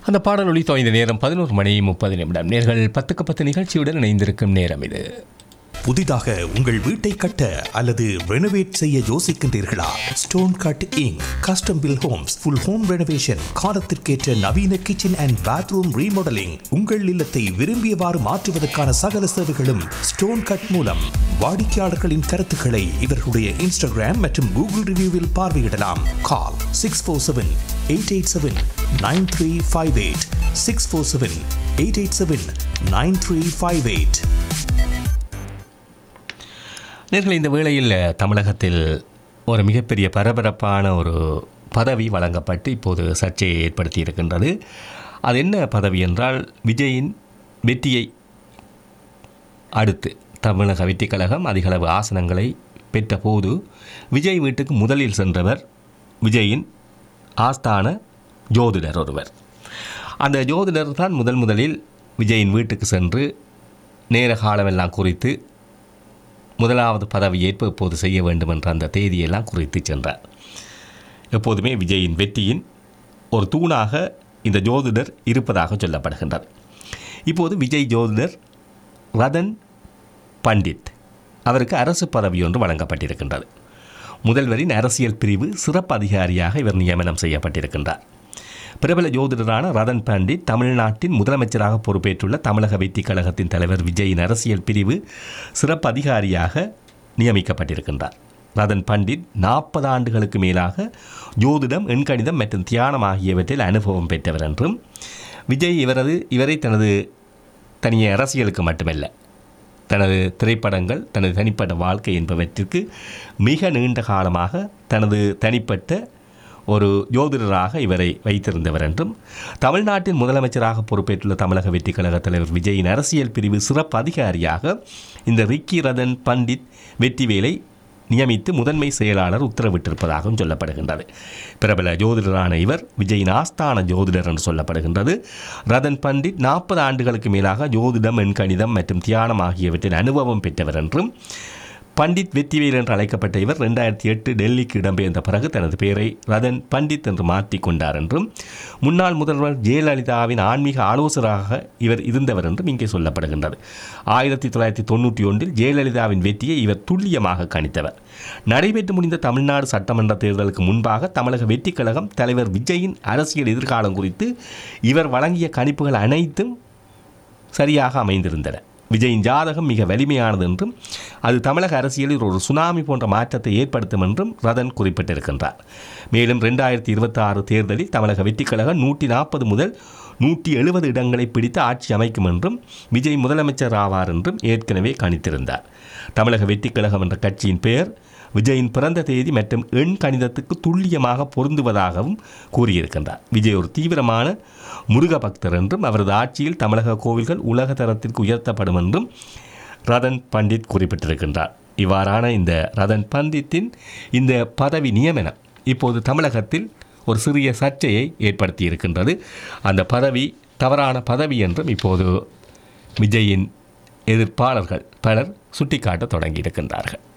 அந்த பாடல் ஒளி தோய்ந்த நேரம் பதினோரு மணி முப்பது நிமிடம் நேர்கள் பத்துக்கு பத்து நிகழ்ச்சியுடன் இணைந்திருக்கும் நேரம் இது புதிதாக உங்கள் வீட்டை கட்ட அல்லது ரெனோவேட் செய்ய யோசிக்கின்றீர்களா stone cutting custom built homes full home renovation காலத்திற்கேற்ற நவீன கிச்சன் அண்ட் பாத்ரூம் ரீமாடலிங் உங்கள் இல்லத்தை விரும்பியவாறு மாற்றுவதற்கான சகல சேவைகளும் ஸ்டோன் கட் மூலம் வாடிக்கையாளர்களின் கருத்துக்களை இவர்களுடைய இன்ஸ்டாகிராம் மற்றும் கூகுள் ரிவ்யூவில் பார்வையிடலாம் call six four seven eight eight seven nine three five eight six four seven eight eight seven nine three five eight நேர்கள் இந்த வேளையில் தமிழகத்தில் ஒரு மிகப்பெரிய பரபரப்பான ஒரு பதவி வழங்கப்பட்டு இப்போது சர்ச்சையை ஏற்படுத்தி இருக்கின்றது அது என்ன பதவி என்றால் விஜயின் வெற்றியை அடுத்து தமிழக வெற்றிக் கழகம் அதிகளவு ஆசனங்களை பெற்ற போது விஜய் வீட்டுக்கு முதலில் சென்றவர் விஜயின் ஆஸ்தான ஜோதிடர் ஒருவர் அந்த ஜோதிடர் தான் முதல் முதலில் விஜயின் வீட்டுக்கு சென்று நேர காலமெல்லாம் குறித்து முதலாவது பதவியேற்பு எப்போது செய்ய வேண்டும் என்ற அந்த தேதியெல்லாம் குறித்து சென்றார் எப்போதுமே விஜயின் வெற்றியின் ஒரு தூணாக இந்த ஜோதிடர் இருப்பதாக சொல்லப்படுகின்றது இப்போது விஜய் ஜோதிடர் ரதன் பண்டித் அவருக்கு அரசு பதவி ஒன்று வழங்கப்பட்டிருக்கின்றது முதல்வரின் அரசியல் பிரிவு சிறப்பு அதிகாரியாக இவர் நியமனம் செய்யப்பட்டிருக்கின்றார் பிரபல ஜோதிடரான ரதன் பண்டிட் தமிழ்நாட்டின் முதலமைச்சராக பொறுப்பேற்றுள்ள தமிழக வெற்றிக் கழகத்தின் தலைவர் விஜயின் அரசியல் பிரிவு சிறப்பு அதிகாரியாக நியமிக்கப்பட்டிருக்கின்றார் ரதன் பண்டிட் நாற்பது ஆண்டுகளுக்கு மேலாக ஜோதிடம் எண்கணிதம் மற்றும் தியானம் ஆகியவற்றில் அனுபவம் பெற்றவர் என்றும் விஜய் இவரது இவரை தனது தனிய அரசியலுக்கு மட்டுமல்ல தனது திரைப்படங்கள் தனது தனிப்பட்ட வாழ்க்கை என்பவற்றிற்கு மிக நீண்ட காலமாக தனது தனிப்பட்ட ஒரு ஜோதிடராக இவரை வைத்திருந்தவர் என்றும் தமிழ்நாட்டின் முதலமைச்சராக பொறுப்பேற்றுள்ள தமிழக வெற்றிக் கழக தலைவர் விஜயின் அரசியல் பிரிவு சிறப்பு அதிகாரியாக இந்த ரிக்கி ரதன் பண்டிட் வெற்றிவேலை நியமித்து முதன்மை செயலாளர் உத்தரவிட்டிருப்பதாகவும் சொல்லப்படுகின்றது பிரபல ஜோதிடரான இவர் விஜயின் ஆஸ்தான ஜோதிடர் என்று சொல்லப்படுகின்றது ரதன் பண்டிட் நாற்பது ஆண்டுகளுக்கு மேலாக ஜோதிடம் எண்கணிதம் மற்றும் தியானம் ஆகியவற்றின் அனுபவம் பெற்றவர் என்றும் பண்டித் வெற்றிவேல் என்று அழைக்கப்பட்ட இவர் ரெண்டாயிரத்தி எட்டு டெல்லிக்கு இடம்பெயர்ந்த பிறகு தனது பெயரை ரதன் பண்டித் என்று மாற்றிக் கொண்டார் என்றும் முன்னாள் முதல்வர் ஜெயலலிதாவின் ஆன்மீக ஆலோசகராக இவர் இருந்தவர் என்றும் இங்கே சொல்லப்படுகின்றது ஆயிரத்தி தொள்ளாயிரத்தி தொண்ணூற்றி ஒன்றில் ஜெயலலிதாவின் வெற்றியை இவர் துல்லியமாக கணித்தவர் நடைபெற்று முடிந்த தமிழ்நாடு சட்டமன்ற தேர்தலுக்கு முன்பாக தமிழக வெற்றிக் கழகம் தலைவர் விஜயின் அரசியல் எதிர்காலம் குறித்து இவர் வழங்கிய கணிப்புகள் அனைத்தும் சரியாக அமைந்திருந்தன விஜயின் ஜாதகம் மிக வலிமையானது என்றும் அது தமிழக அரசியலில் ஒரு சுனாமி போன்ற மாற்றத்தை ஏற்படுத்தும் என்றும் ரதன் குறிப்பிட்டிருக்கின்றார் மேலும் ரெண்டாயிரத்தி இருபத்தி ஆறு தேர்தலில் தமிழக வெற்றிக் கழகம் நூற்றி நாற்பது முதல் நூற்றி எழுபது இடங்களை பிடித்து ஆட்சி அமைக்கும் என்றும் விஜய் முதலமைச்சர் ஆவார் என்றும் ஏற்கனவே கணித்திருந்தார் தமிழக வெற்றிக் கழகம் என்ற கட்சியின் பெயர் விஜயின் பிறந்த தேதி மற்றும் எண் கணிதத்துக்கு துல்லியமாக பொருந்துவதாகவும் கூறியிருக்கின்றார் விஜய் ஒரு தீவிரமான முருக பக்தர் என்றும் அவரது ஆட்சியில் தமிழக கோவில்கள் உலக தரத்திற்கு உயர்த்தப்படும் என்றும் ரதன் பண்டித் குறிப்பிட்டிருக்கின்றார் இவ்வாறான இந்த ரதன் பண்டித்தின் இந்த பதவி நியமனம் இப்போது தமிழகத்தில் ஒரு சிறிய சர்ச்சையை ஏற்படுத்தி இருக்கின்றது அந்த பதவி தவறான பதவி என்றும் இப்போது விஜயின் எதிர்ப்பாளர்கள் பலர் சுட்டிக்காட்ட தொடங்கியிருக்கின்றார்கள்